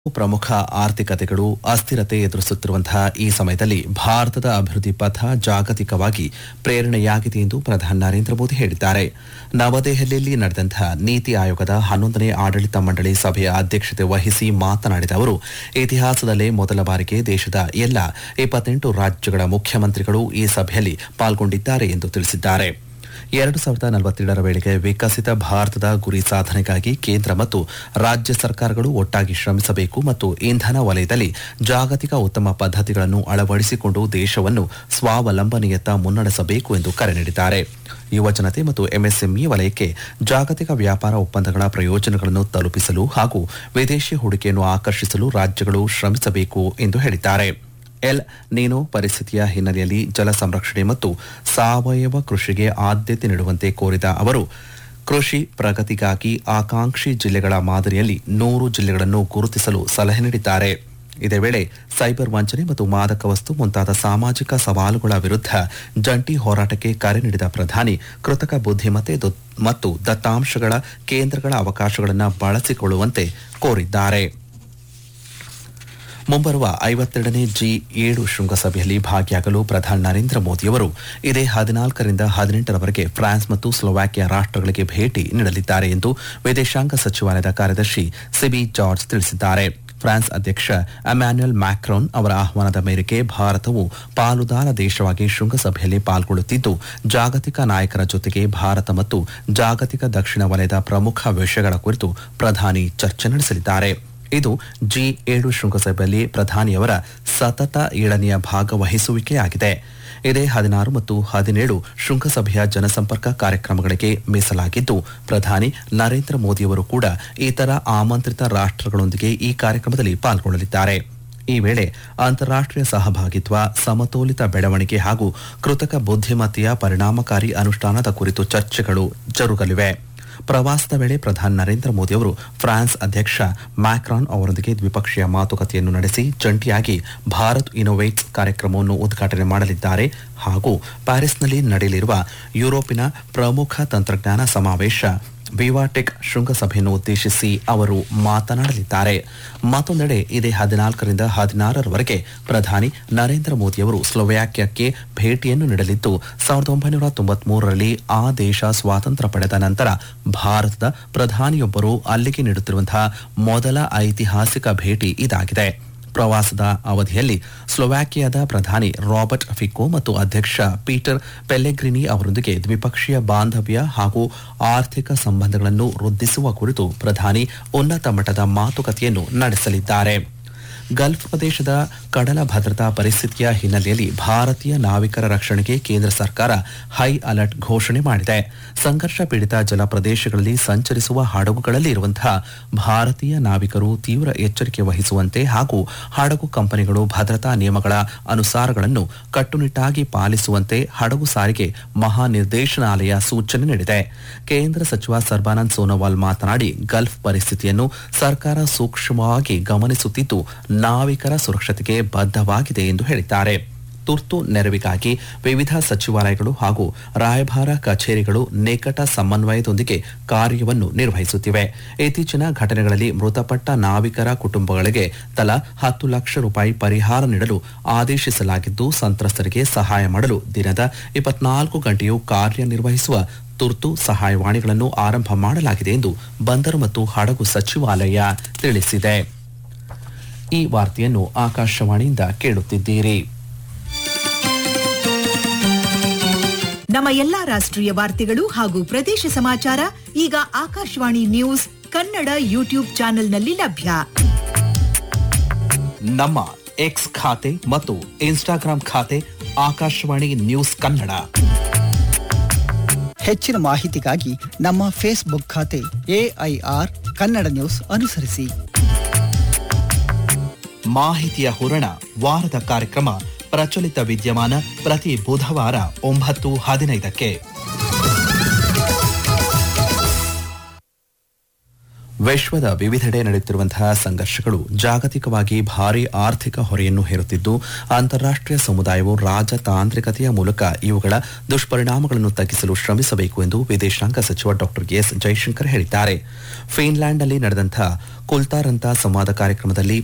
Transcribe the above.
ಪ್ರಮುಖ ಆರ್ಥಿಕತೆಗಳು ಅಸ್ಥಿರತೆ ಎದುರಿಸುತ್ತಿರುವಂತಹ ಈ ಸಮಯದಲ್ಲಿ ಭಾರತದ ಅಭಿವೃದ್ಧಿ ಪಥ ಜಾಗತಿಕವಾಗಿ ಪ್ರೇರಣೆಯಾಗಿದೆ ಎಂದು ಪ್ರಧಾನಿ ನರೇಂದ್ರ ಮೋದಿ ಹೇಳಿದ್ದಾರೆ ನವದೆಹಲಿಯಲ್ಲಿ ನಡೆದಂತಹ ನೀತಿ ಆಯೋಗದ ಹನ್ನೊಂದನೇ ಆಡಳಿತ ಮಂಡಳಿ ಸಭೆಯ ಅಧ್ಯಕ್ಷತೆ ವಹಿಸಿ ಮಾತನಾಡಿದ ಅವರು ಇತಿಹಾಸದಲ್ಲೇ ಮೊದಲ ಬಾರಿಗೆ ದೇಶದ ಎಲ್ಲ ಇಪ್ಪತ್ತೆಂಟು ರಾಜ್ಯಗಳ ಮುಖ್ಯಮಂತ್ರಿಗಳು ಈ ಸಭೆಯಲ್ಲಿ ಪಾಲ್ಗೊಂಡಿದ್ದಾರೆ ಎಂದು ತಿಳಿಸಿದ್ದಾರೆ ಎರಡು ಸಾವಿರದ ನಲವತ್ತೇಳರ ವೇಳೆಗೆ ವಿಕಸಿತ ಭಾರತದ ಗುರಿ ಸಾಧನೆಗಾಗಿ ಕೇಂದ್ರ ಮತ್ತು ರಾಜ್ಯ ಸರ್ಕಾರಗಳು ಒಟ್ಟಾಗಿ ಶ್ರಮಿಸಬೇಕು ಮತ್ತು ಇಂಧನ ವಲಯದಲ್ಲಿ ಜಾಗತಿಕ ಉತ್ತಮ ಪದ್ಧತಿಗಳನ್ನು ಅಳವಡಿಸಿಕೊಂಡು ದೇಶವನ್ನು ಸ್ವಾವಲಂಬನೆಯತ್ತ ಮುನ್ನಡೆಸಬೇಕು ಎಂದು ಕರೆ ನೀಡಿದ್ದಾರೆ ಯುವಜನತೆ ಮತ್ತು ಎಂಎಸ್ಎಂಇ ವಲಯಕ್ಕೆ ಜಾಗತಿಕ ವ್ಯಾಪಾರ ಒಪ್ಪಂದಗಳ ಪ್ರಯೋಜನಗಳನ್ನು ತಲುಪಿಸಲು ಹಾಗೂ ವಿದೇಶಿ ಹೂಡಿಕೆಯನ್ನು ಆಕರ್ಷಿಸಲು ರಾಜ್ಯಗಳು ಶ್ರಮಿಸಬೇಕು ಎಂದು ಹೇಳಿದ್ದಾರೆ ಎಲ್ ನೀನೋ ಪರಿಸ್ಥಿತಿಯ ಹಿನ್ನೆಲೆಯಲ್ಲಿ ಜಲ ಸಂರಕ್ಷಣೆ ಮತ್ತು ಸಾವಯವ ಕೃಷಿಗೆ ಆದ್ಯತೆ ನೀಡುವಂತೆ ಕೋರಿದ ಅವರು ಕೃಷಿ ಪ್ರಗತಿಗಾಗಿ ಆಕಾಂಕ್ಷಿ ಜಿಲ್ಲೆಗಳ ಮಾದರಿಯಲ್ಲಿ ನೂರು ಜಿಲ್ಲೆಗಳನ್ನು ಗುರುತಿಸಲು ಸಲಹೆ ನೀಡಿದ್ದಾರೆ ಇದೇ ವೇಳೆ ಸೈಬರ್ ವಂಚನೆ ಮತ್ತು ಮಾದಕ ವಸ್ತು ಮುಂತಾದ ಸಾಮಾಜಿಕ ಸವಾಲುಗಳ ವಿರುದ್ಧ ಜಂಟಿ ಹೋರಾಟಕ್ಕೆ ಕರೆ ನೀಡಿದ ಪ್ರಧಾನಿ ಕೃತಕ ಬುದ್ಧಿಮತ್ತೆ ದು- ಮತ್ತು ದತ್ತಾಂಶಗಳ ಕೇಂದ್ರಗಳ ಅವಕಾಶಗಳನ್ನು ಬಳಸಿಕೊಳ್ಳುವಂತೆ ಕೋರಿದ್ದಾರೆ ಮುಂಬರುವ ಐವತ್ತೆರಡನೇ ಜಿ ಏಳು ಶೃಂಗಸಭೆಯಲ್ಲಿ ಭಾಗಿಯಾಗಲು ಪ್ರಧಾನಿ ನರೇಂದ್ರ ಮೋದಿಯವರು ಇದೇ ಹದಿನಾಲ್ಕರಿಂದ ಹದಿನೆಂಟರವರೆಗೆ ಫ್ರಾನ್ಸ್ ಮತ್ತು ಸ್ಲೋವಾಕಿಯಾ ರಾಷ್ಟ್ರಗಳಿಗೆ ಭೇಟಿ ನೀಡಲಿದ್ದಾರೆ ಎಂದು ವಿದೇಶಾಂಗ ಸಚಿವಾಲಯದ ಕಾರ್ಯದರ್ಶಿ ಸಿಬಿ ಜಾರ್ಜ್ ತಿಳಿಸಿದ್ದಾರೆ ಫ್ರಾನ್ಸ್ ಅಧ್ಯಕ್ಷ ಅಮ್ಯಾನ್ಯುಯಲ್ ಮ್ಯಾಕ್ರಾನ್ ಅವರ ಆಹ್ವಾನದ ಮೇರೆಗೆ ಭಾರತವು ಪಾಲುದಾರ ದೇಶವಾಗಿ ಶೃಂಗಸಭೆಯಲ್ಲಿ ಪಾಲ್ಗೊಳ್ಳುತ್ತಿದ್ದು ಜಾಗತಿಕ ನಾಯಕರ ಜೊತೆಗೆ ಭಾರತ ಮತ್ತು ಜಾಗತಿಕ ದಕ್ಷಿಣ ವಲಯದ ಪ್ರಮುಖ ವಿಷಯಗಳ ಕುರಿತು ಪ್ರಧಾನಿ ಚರ್ಚೆ ನಡೆಸಲಿದ್ದಾರೆ ಇದು ಜಿ ಏಳು ಶೃಂಗಸಭೆಯಲ್ಲಿ ಪ್ರಧಾನಿಯವರ ಸತತ ಏಳನೆಯ ಭಾಗವಹಿಸುವಿಕೆಯಾಗಿದೆ ಇದೇ ಹದಿನಾರು ಮತ್ತು ಹದಿನೇಳು ಶೃಂಗಸಭೆಯ ಜನಸಂಪರ್ಕ ಕಾರ್ಯಕ್ರಮಗಳಿಗೆ ಮೀಸಲಾಗಿದ್ದು ಪ್ರಧಾನಿ ನರೇಂದ್ರ ಮೋದಿಯವರು ಕೂಡ ಇತರ ಆಮಂತ್ರಿತ ರಾಷ್ಟ್ರಗಳೊಂದಿಗೆ ಈ ಕಾರ್ಯಕ್ರಮದಲ್ಲಿ ಪಾಲ್ಗೊಳ್ಳಲಿದ್ದಾರೆ ಈ ವೇಳೆ ಅಂತಾರಾಷ್ಟ್ರೀಯ ಸಹಭಾಗಿತ್ವ ಸಮತೋಲಿತ ಬೆಳವಣಿಗೆ ಹಾಗೂ ಕೃತಕ ಬುದ್ಧಿಮತ್ತೆಯ ಪರಿಣಾಮಕಾರಿ ಅನುಷ್ಠಾನದ ಕುರಿತು ಚರ್ಚೆಗಳು ಜರುಗಲಿವೆ ಪ್ರವಾಸದ ವೇಳೆ ಪ್ರಧಾನಿ ನರೇಂದ್ರ ಮೋದಿ ಅವರು ಫ್ರಾನ್ಸ್ ಅಧ್ಯಕ್ಷ ಮ್ಯಾಕ್ರಾನ್ ಅವರೊಂದಿಗೆ ದ್ವಿಪಕ್ಷೀಯ ಮಾತುಕತೆಯನ್ನು ನಡೆಸಿ ಜಂಟಿಯಾಗಿ ಭಾರತ್ ಇನೋವೇಟ್ಸ್ ಕಾರ್ಯಕ್ರಮವನ್ನು ಉದ್ಘಾಟನೆ ಮಾಡಲಿದ್ದಾರೆ ಹಾಗೂ ಪ್ಯಾರಿಸ್ನಲ್ಲಿ ನಡೆಯಲಿರುವ ಯುರೋಪಿನ ಪ್ರಮುಖ ತಂತ್ರಜ್ಞಾನ ಸಮಾವೇಶ ವಿವಾಟೆಕ್ ಶೃಂಗಸಭೆಯನ್ನು ಉದ್ದೇಶಿಸಿ ಅವರು ಮಾತನಾಡಲಿದ್ದಾರೆ ಮತ್ತೊಂದೆಡೆ ಇದೇ ಹದಿನಾಲ್ಕರಿಂದ ಹದಿನಾರರವರೆಗೆ ಪ್ರಧಾನಿ ನರೇಂದ್ರ ಮೋದಿಯವರು ಸ್ಲೋವ್ಯಾಕಿಯಾಕ್ಕೆ ಭೇಟಿಯನ್ನು ನೀಡಲಿದ್ದು ಸಾವಿರದ ಒಂಬೈನೂರ ತೊಂಬತ್ಮೂರರಲ್ಲಿ ಆ ದೇಶ ಸ್ವಾತಂತ್ರ್ಯ ಪಡೆದ ನಂತರ ಭಾರತದ ಪ್ರಧಾನಿಯೊಬ್ಬರು ಅಲ್ಲಿಗೆ ನೀಡುತ್ತಿರುವಂತಹ ಮೊದಲ ಐತಿಹಾಸಿಕ ಭೇಟಿ ಇದಾಗಿದೆ ಪ್ರವಾಸದ ಅವಧಿಯಲ್ಲಿ ಸ್ಲೋವಾಕಿಯಾದ ಪ್ರಧಾನಿ ರಾಬರ್ಟ್ ಫಿಕೋ ಮತ್ತು ಅಧ್ಯಕ್ಷ ಪೀಟರ್ ಪೆಲ್ಲೆಗ್ರಿನಿ ಅವರೊಂದಿಗೆ ದ್ವಿಪಕ್ಷೀಯ ಬಾಂಧವ್ಯ ಹಾಗೂ ಆರ್ಥಿಕ ಸಂಬಂಧಗಳನ್ನು ವೃದ್ಧಿಸುವ ಕುರಿತು ಪ್ರಧಾನಿ ಉನ್ನತ ಮಟ್ಟದ ಮಾತುಕತೆಯನ್ನು ನಡೆಸಲಿದ್ದಾರೆ ಗಲ್ಫ್ ಪ್ರದೇಶದ ಕಡಲ ಭದ್ರತಾ ಪರಿಸ್ಥಿತಿಯ ಹಿನ್ನೆಲೆಯಲ್ಲಿ ಭಾರತೀಯ ನಾವಿಕರ ರಕ್ಷಣೆಗೆ ಕೇಂದ್ರ ಸರ್ಕಾರ ಹೈ ಅಲರ್ಟ್ ಘೋಷಣೆ ಮಾಡಿದೆ ಸಂಘರ್ಷ ಪೀಡಿತ ಜಲ ಪ್ರದೇಶಗಳಲ್ಲಿ ಸಂಚರಿಸುವ ಹಡಗುಗಳಲ್ಲಿ ಇರುವಂತಹ ಭಾರತೀಯ ನಾವಿಕರು ತೀವ್ರ ಎಚ್ಚರಿಕೆ ವಹಿಸುವಂತೆ ಹಾಗೂ ಹಡಗು ಕಂಪನಿಗಳು ಭದ್ರತಾ ನಿಯಮಗಳ ಅನುಸಾರಗಳನ್ನು ಕಟ್ಟುನಿಟ್ಟಾಗಿ ಪಾಲಿಸುವಂತೆ ಹಡಗು ಸಾರಿಗೆ ಮಹಾನಿರ್ದೇಶನಾಲಯ ಸೂಚನೆ ನೀಡಿದೆ ಕೇಂದ್ರ ಸಚಿವ ಸರ್ಬಾನಂದ್ ಸೋನೋವಾಲ್ ಮಾತನಾಡಿ ಗಲ್ಫ್ ಪರಿಸ್ಥಿತಿಯನ್ನು ಸರ್ಕಾರ ಸೂಕ್ಷ್ಮವಾಗಿ ಗಮನಿಸುತ್ತಿದ್ದು ನಾವಿಕರ ಸುರಕ್ಷತೆಗೆ ಬದ್ಧವಾಗಿದೆ ಎಂದು ಹೇಳಿದ್ದಾರೆ ತುರ್ತು ನೆರವಿಗಾಗಿ ವಿವಿಧ ಸಚಿವಾಲಯಗಳು ಹಾಗೂ ರಾಯಭಾರ ಕಚೇರಿಗಳು ನಿಕಟ ಸಮನ್ವಯದೊಂದಿಗೆ ಕಾರ್ಯವನ್ನು ನಿರ್ವಹಿಸುತ್ತಿವೆ ಇತ್ತೀಚಿನ ಘಟನೆಗಳಲ್ಲಿ ಮೃತಪಟ್ಟ ನಾವಿಕರ ಕುಟುಂಬಗಳಿಗೆ ತಲಾ ಹತ್ತು ಲಕ್ಷ ರೂಪಾಯಿ ಪರಿಹಾರ ನೀಡಲು ಆದೇಶಿಸಲಾಗಿದ್ದು ಸಂತ್ರಸ್ತರಿಗೆ ಸಹಾಯ ಮಾಡಲು ದಿನದ ಇಪ್ಪತ್ನಾಲ್ಕು ಗಂಟೆಯೂ ಕಾರ್ಯನಿರ್ವಹಿಸುವ ತುರ್ತು ಸಹಾಯವಾಣಿಗಳನ್ನು ಆರಂಭ ಮಾಡಲಾಗಿದೆ ಎಂದು ಬಂದರು ಮತ್ತು ಹಡಗು ಸಚಿವಾಲಯ ತಿಳಿಸಿದೆ ಈ ವಾರ್ತೆಯನ್ನು ಆಕಾಶವಾಣಿಯಿಂದ ಕೇಳುತ್ತಿದ್ದೀರಿ ನಮ್ಮ ಎಲ್ಲಾ ರಾಷ್ಟ್ರೀಯ ವಾರ್ತೆಗಳು ಹಾಗೂ ಪ್ರದೇಶ ಸಮಾಚಾರ ಈಗ ಆಕಾಶವಾಣಿ ನ್ಯೂಸ್ ಕನ್ನಡ ಯೂಟ್ಯೂಬ್ ಚಾನೆಲ್ನಲ್ಲಿ ಲಭ್ಯ ನಮ್ಮ ಎಕ್ಸ್ ಖಾತೆ ಮತ್ತು ಇನ್ಸ್ಟಾಗ್ರಾಂ ಖಾತೆ ಆಕಾಶವಾಣಿ ನ್ಯೂಸ್ ಕನ್ನಡ ಹೆಚ್ಚಿನ ಮಾಹಿತಿಗಾಗಿ ನಮ್ಮ ಫೇಸ್ಬುಕ್ ಖಾತೆ ಎಐಆರ್ ಕನ್ನಡ ನ್ಯೂಸ್ ಅನುಸರಿಸಿ ಮಾಹಿತಿಯ ಹೂರಣ ವಾರದ ಕಾರ್ಯಕ್ರಮ ಪ್ರಚಲಿತ ವಿದ್ಯಮಾನ ಪ್ರತಿ ಬುಧವಾರ ಒಂಬತ್ತು ಹದಿನೈದಕ್ಕೆ ವಿಶ್ವದ ವಿವಿಧೆಡೆ ನಡೆಯುತ್ತಿರುವಂತಹ ಸಂಘರ್ಷಗಳು ಜಾಗತಿಕವಾಗಿ ಭಾರಿ ಆರ್ಥಿಕ ಹೊರೆಯನ್ನು ಹೇರುತ್ತಿದ್ದು ಅಂತಾರಾಷ್ಟೀಯ ಸಮುದಾಯವು ರಾಜತಾಂತ್ರಿಕತೆಯ ಮೂಲಕ ಇವುಗಳ ದುಷ್ಪರಿಣಾಮಗಳನ್ನು ತಗ್ಗಿಸಲು ಶ್ರಮಿಸಬೇಕು ಎಂದು ವಿದೇಶಾಂಗ ಸಚಿವ ಡಾಕ್ಟರ್ ಎಸ್ ಜೈಶಂಕರ್ ಹೇಳಿದ್ದಾರೆ ಫಿನ್ಲ್ಯಾಂಡ್ನಲ್ಲಿ ನಡೆದಂತಹ ಕುಲ್ತಾರಂತ ಸಂವಾದ ಕಾರ್ಯಕ್ರಮದಲ್ಲಿ